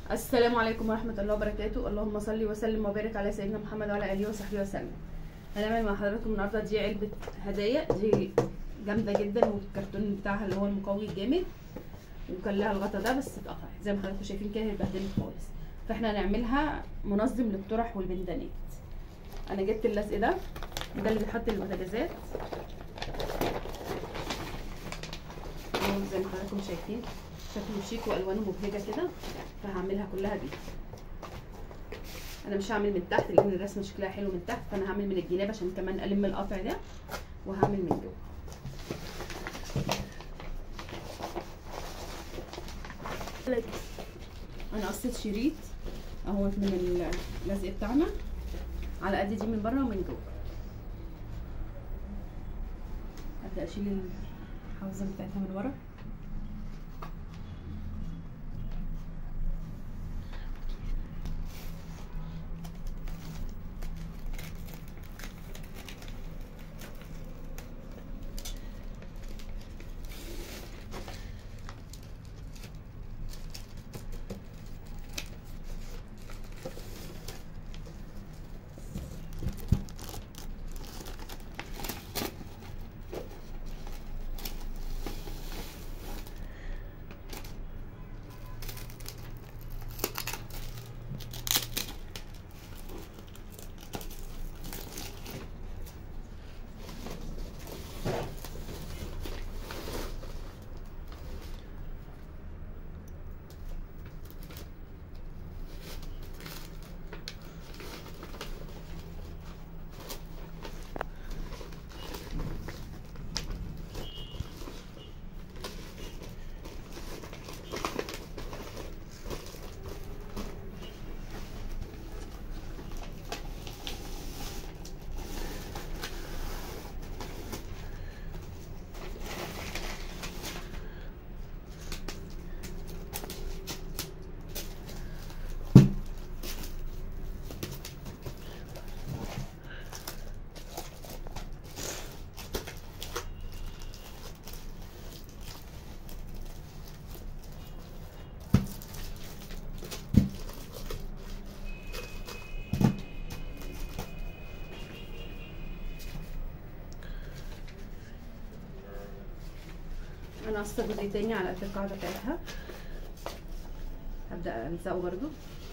السلام عليكم ورحمة الله وبركاته اللهم صل وسلم وبارك على سيدنا محمد وعلى آله وصحبه وسلم هنعمل مع حضراتكم النهاردة دي علبة هدايا دي جامدة جدا والكرتون بتاعها اللي هو المقوي الجامد وكان لها الغطا ده بس اتقطع زي ما حضراتكم شايفين كده هي اتبهدلت خالص فاحنا هنعملها منظم للطرح والبندانات انا جبت اللزق ده ده اللي بيتحط للبوتاجازات اهو زي ما حضراتكم شايفين شكله شيك والوانه مبهجه كده فهعملها كلها بيه انا مش هعمل من تحت لان الرسمه شكلها حلو من تحت فانا هعمل من الجناب عشان كمان الم القطع ده وهعمل من جوه انا قصيت شريط اهوت من اللزق بتاعنا على قد دي من بره ومن جوه ابدا اشيل الحوزه بتاعتها من ورا انا قصه جزء تاني على قد القاعده بتاعتها هبدا الزقه برضو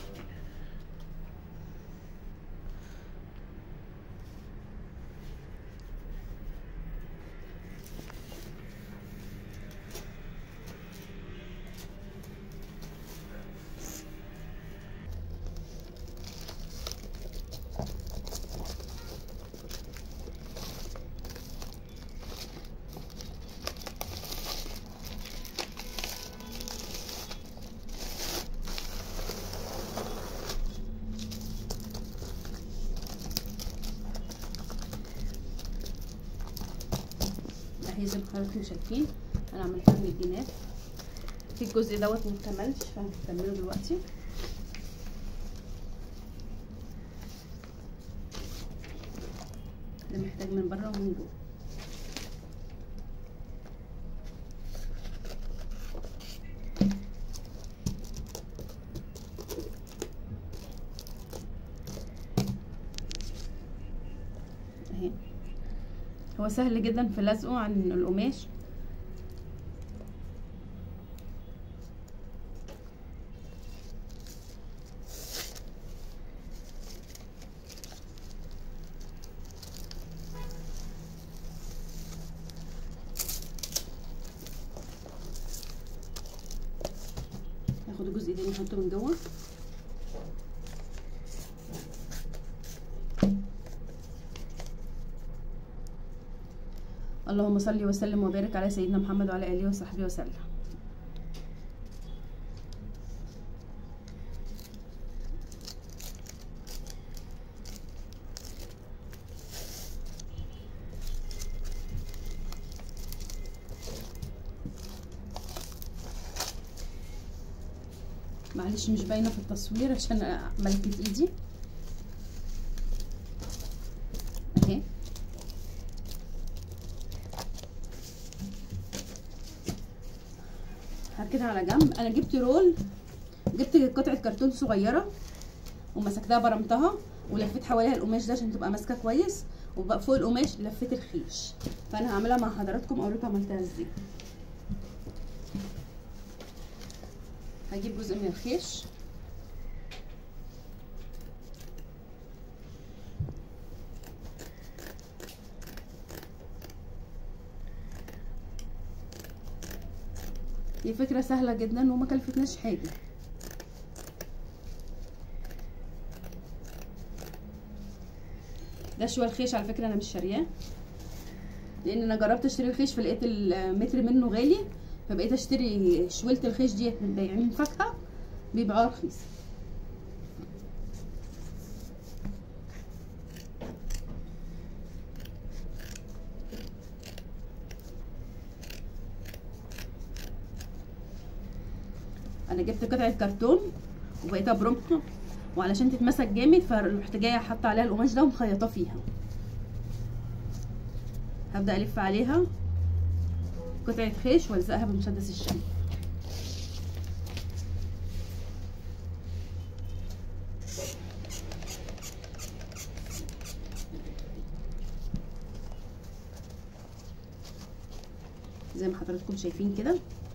اهي زي ما حضراتكم شايفين انا عملتها من الجناب في الجزء دوت مكتملش فهنكمله دلوقتي ده محتاج من بره ومن جوه اهي هو سهل جدا في لزقه عن القماش ناخد الجزء ده نحطه من جوه اللهم صل وسلم وبارك على سيدنا محمد وعلى اله وصحبه وسلم معلش مش باينه في التصوير عشان ملكة ايدي اهي هركنها على جنب انا جبت رول جبت قطعه كرتون صغيره ومسكتها برمتها ولفيت حواليها القماش ده عشان تبقى ماسكه كويس وبقى فوق القماش لفيت الخيش فانا هعملها مع حضراتكم اوريكم عملتها ازاي هجيب جزء من الخيش دي فكرة سهلة جدا وما كلفتناش حاجة ده شوى الخيش على فكرة انا مش شارياه لان انا جربت اشتري الخيش فلقيت المتر منه غالي فبقيت اشتري شويلة الخيش ديت من بياعين فاكهة بيبيعوها رخيص انا جبت قطعه كرتون وبقيت ابرمها وعلشان تتمسك جامد فرحت جايه حاطه عليها القماش ده ومخيطاه فيها هبدا الف عليها قطعه خيش والزقها بمسدس الشمع زي ما حضراتكم شايفين كده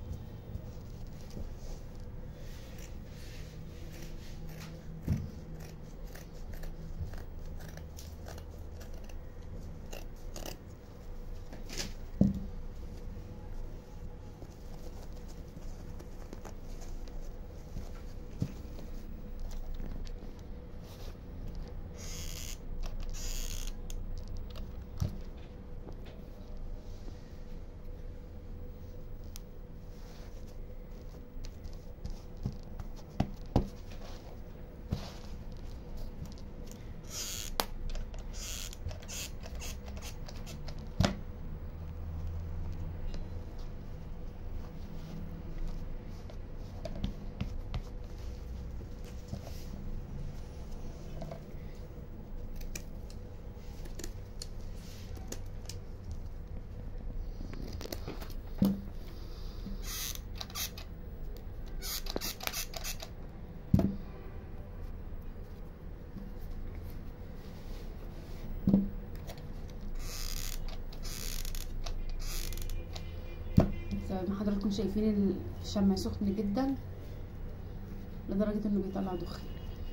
زي ما حضراتكم شايفين الشمع سخن جدا لدرجة انه بيطلع دخان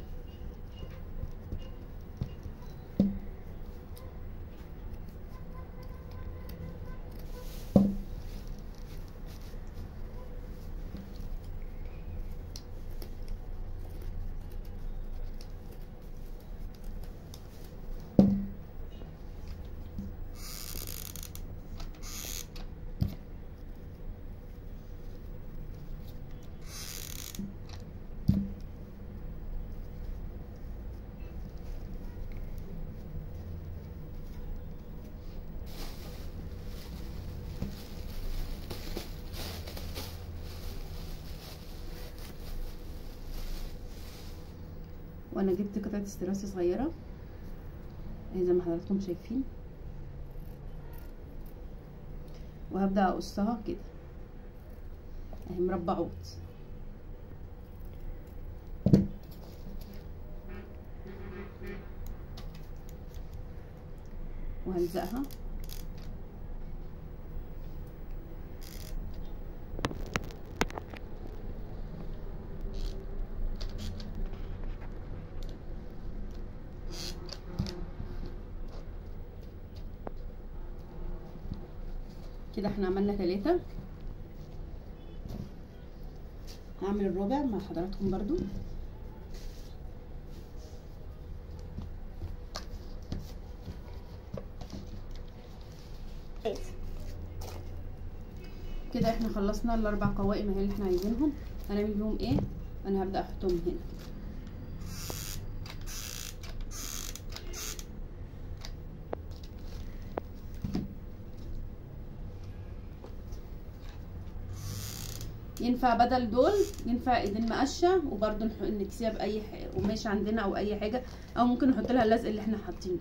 وانا جبت قطعة استراس صغيرة اهي زي ما حضراتكم شايفين وهبدأ اقصها كده اهي مربعات وهلزقها كده احنا عملنا ثلاثة هعمل الرابع مع حضراتكم برضو كده احنا خلصنا الاربع قوائم اهي اللي احنا عايزينهم هنعمل بيهم ايه انا هبدا احطهم هنا ينفع بدل دول ينفع ايدين مقشه وبرده نكسيها باي قماش عندنا او اي حاجه او ممكن نحط لها اللزق اللي احنا حاطينه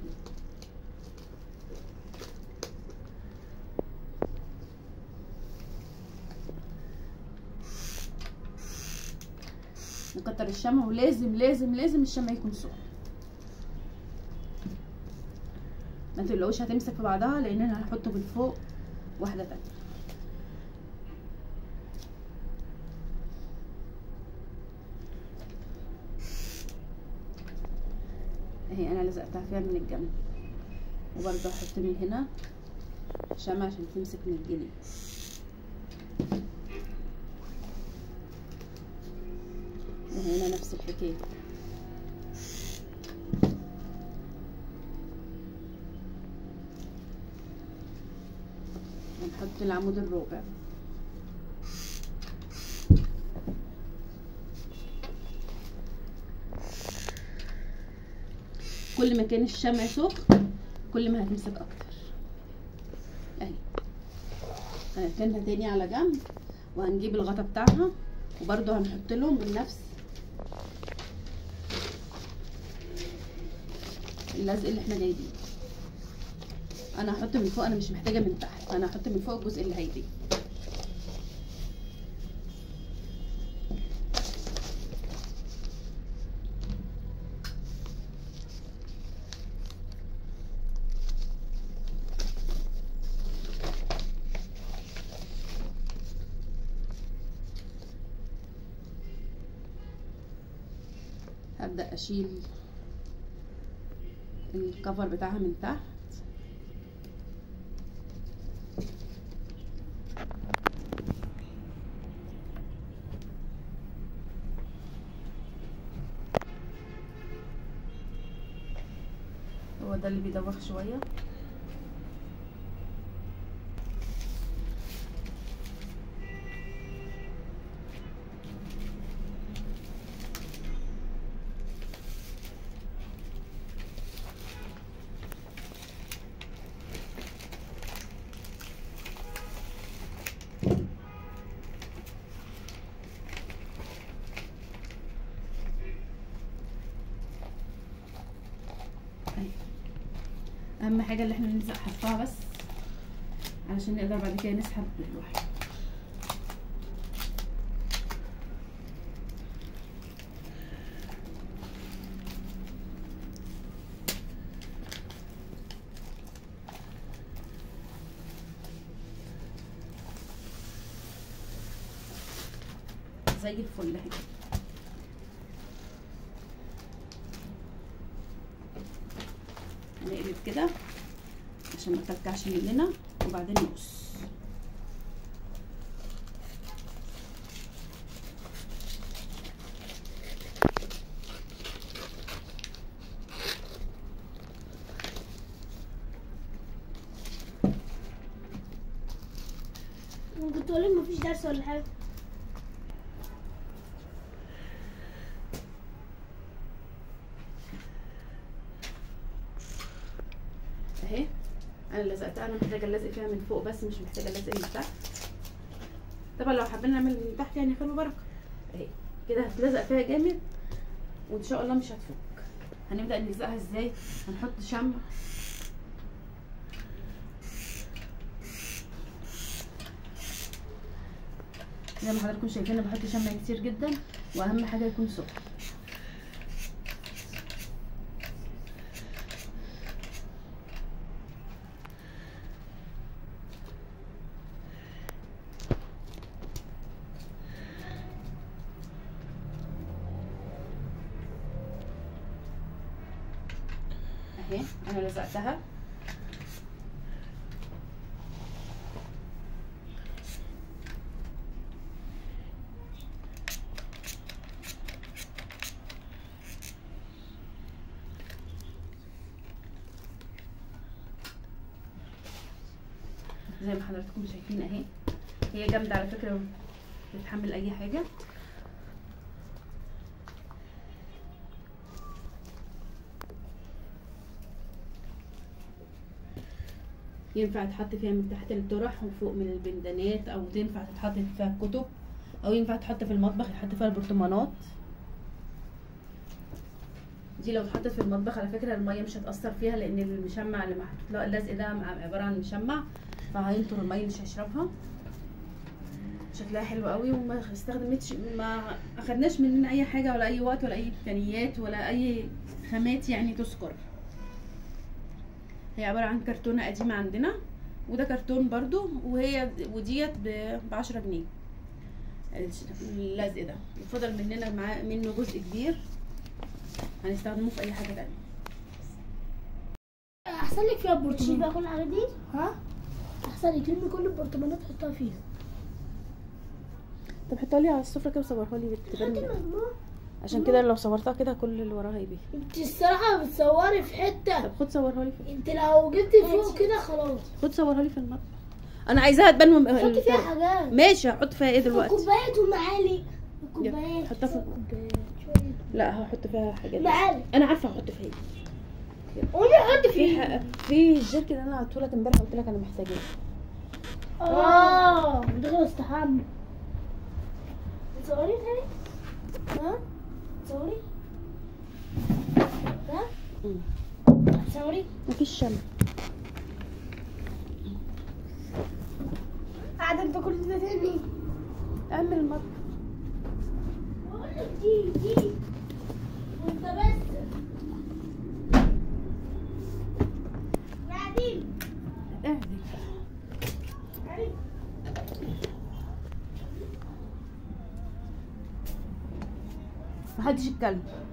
نكتر الشمع ولازم لازم لازم الشمع يكون سخن ما تقلقوش هتمسك في بعضها لان انا هحطه من فوق واحده تانية اهي انا لزقتها فيها من الجنب وبرضه هحط من هنا شمع عشان تمسك من الجنب وهنا نفس الحكايه ونحط العمود الرابع كل ما كان الشمع سخن كل ما هتمسك اكتر اهي هنركنها تاني على جنب وهنجيب الغطا بتاعها وبرده هنحط لهم من نفس اللزق اللي احنا جايبينه انا هحط من فوق انا مش محتاجه من تحت انا هحط من فوق الجزء اللي هيضيق هبدأ أشيل الكفر بتاعها من تحت هو ده اللي بيدوخ شوية أهي. اهم حاجه اللي احنا نلزق حرفها بس علشان نقدر بعد كده نسحب بالواحد زي الفل اهي هنقلب كده عشان ما تكلكعش مننا وبعدين نقص كنت اقول لك مفيش درس ولا حاجه اهي انا لزقتها انا محتاجه اللزق فيها من فوق بس مش محتاجه اللزق من تحت طبعا لو حابين نعمل من تحت يعني خير وبركه اهي كده هتلزق فيها جامد وان شاء الله مش هتفك هنبدا نلزقها ازاي هنحط شمع زي ما حضراتكم شايفين انا بحط شمع كتير جدا واهم حاجه يكون سخن اهي انا لزقتها زي ما حضراتكم شايفين اهي هي جامده على فكره بتتحمل اي حاجه ينفع تحط فيها من تحت الطرح وفوق من البندانات او تنفع تتحط فيها الكتب او ينفع تحط في المطبخ يتحط فيها البرطمانات دي لو اتحطت في المطبخ على فكره الميه مش هتاثر فيها لان المشمع اللي محطوط له اللزق ده عباره عن مشمع فهينطر الميه مش هيشربها شكلها حلو قوي وما استخدمتش ما اخدناش مننا اي حاجه ولا اي وقت ولا اي امكانيات ولا اي خامات يعني تذكر هي عباره عن كرتونه قديمه عندنا وده كرتون برضو وهي وديت ب 10 جنيه اللزق ده وفضل مننا معاه منه جزء كبير هنستخدمه في اي حاجه تانية احسن لك فيها تشيل برطمان بقى كل الحاجات دي ها احسن لك تلمي كل البرطمانات تحطها فيها طب حطها لي على السفره كده وصورها لي هاتي مجموعة عشان كده لو صورتها كده كل اللي وراها يبان انت الصراحة بتصوري في حتة طب خد صورها لي في انت لو جبتي فوق كده خلاص خد صورها لي في المطبخ انا عايزاها تبان من حطي فيها الفرق. حاجات ماشي هحط فيها ايه دلوقتي كوبايات ومعالق كوبايات حطها في- كوبايات شوية لا هحط فيها حاجات معالق انا عارفه هحط فيها ايه قولي حطي في فيها ح- في الجيركن اللي انا قلت لك امبارح قلت لك انا محتاجاه اه دخل استحمى تصوري تاني ها تصوري ها مم. تصوري مفيش شمع قاعدة انت كل ده تاني اعمل المطبخ بقول لك دي دي وانت بس قاعدين اهدي قاعدين محدش يتكلم